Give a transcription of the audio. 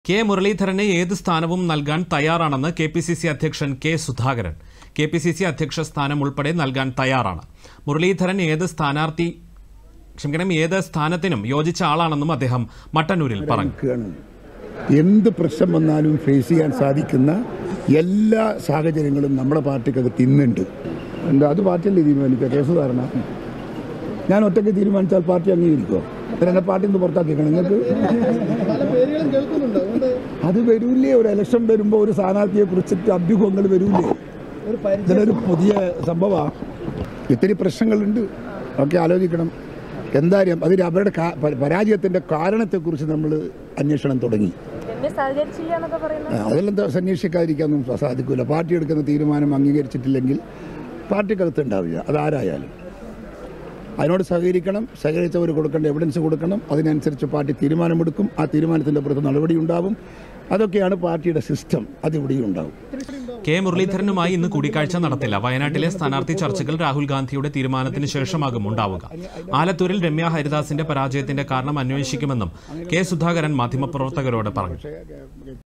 K മുരളീധരന് ഏത് സ്ഥാനവും നൽകാൻ തയ്യാറാണെന്ന് കെ പി സി സി അധ്യക്ഷൻ K Sudhakaran K P C C അധ്യക്ഷ സ്ഥാനം ഉൾപ്പെടെ നൽകാൻ തയ്യാറാണ് മുരളീധരൻ ഏത് സ്ഥാനാർത്ഥി ക്ഷമിക്കണം ഏത് സ്ഥാനത്തിനും യോജിച്ച ആളാണെന്നും അദ്ദേഹം മട്ടന്നൂരിൽ പറഞ്ഞു നിൽക്കുകയാണ് എന്ത് പ്രശ്നം വന്നാലും ഫേസ് ചെയ്യാൻ സാധിക്കുന്ന എല്ലാ സാഹചര്യങ്ങളും നമ്മുടെ പാർട്ടിക്കകത്ത് ഇന്നുണ്ട് എന്താ അത് പാർട്ടിയല്ലേ തീരുമാനിക്കുക കേസുധാരണ ഞാൻ ഒറ്റയ്ക്ക് തീരുമാനിച്ചാൽ പാർട്ടി അംഗീകരിക്കുമോ എന്നെ പാർട്ടി നിന്ന് പുറത്താക്കിക്കണം നിങ്ങൾക്ക് അത് വരൂലേ ഒരു ഇലക്ഷൻ വരുമ്പോൾ ഒരു സ്ഥാനാർത്ഥിയെ കുറിച്ചിട്ട് അഭ്യൂഹങ്ങൾ വരൂലേ ഇതിനൊരു പുതിയ സംഭവമാണ് ഇത്തിരി പ്രശ്നങ്ങളുണ്ട് ഒക്കെ ആലോചിക്കണം എന്തായാലും അതിന് അവരുടെ കാ- പ- പരാജയത്തിൻ്റെ കാരണത്തെക്കുറിച്ച് നമ്മൾ അന്വേഷണം തുടങ്ങി രമ്യ സഹകരിച്ചില്ല എന്നൊക്കെ പറയുന്നത് ആ, അതെല്ലാം എന്താ അന്വേഷിക്കാതിരിക്കാനൊന്നും സാധിക്കില്ല പാർട്ടി എടുക്കുന്ന തീരുമാനം അംഗീകരിച്ചിട്ടില്ലെങ്കിൽ പാർട്ടിക്കകത്ത് ഉണ്ടാവില്ല അതാരായാലും അതിനോട് സഹകരിക്കണം സഹകരിച്ചവർ കൊടുക്കേണ്ട എവിഡൻസ് കൊടുക്കണം അതിനനുസരിച്ച് പാർട്ടി തീരുമാനമെടുക്കും ആ തീരുമാനത്തിൻ്റെ പുറത്ത് നടപടി ഉണ്ടാവും അതൊക്കെയാണ് പാർട്ടിയുടെ സിസ്റ്റം അതിവിടെയും ഉണ്ടാവും കെ മുരളീധരനുമായി ഇന്ന് കൂടിക്കാഴ്ച നടത്തില്ല വയനാട്ടിലെ സ്ഥാനാർത്ഥി ചർച്ചകൾ രാഹുൽ ഗാന്ധിയുടെ തീരുമാനത്തിന് ശേഷമാകും ഉണ്ടാവുക ആലത്തൂരിൽ രമ്യ ഹരിദാസിന്റെ പരാജയത്തിന്റെ കാരണം അന്വേഷിക്കുമെന്നും കെ സുധാകരൻ മാധ്യമപ്രവർത്തകരോട് പറഞ്ഞു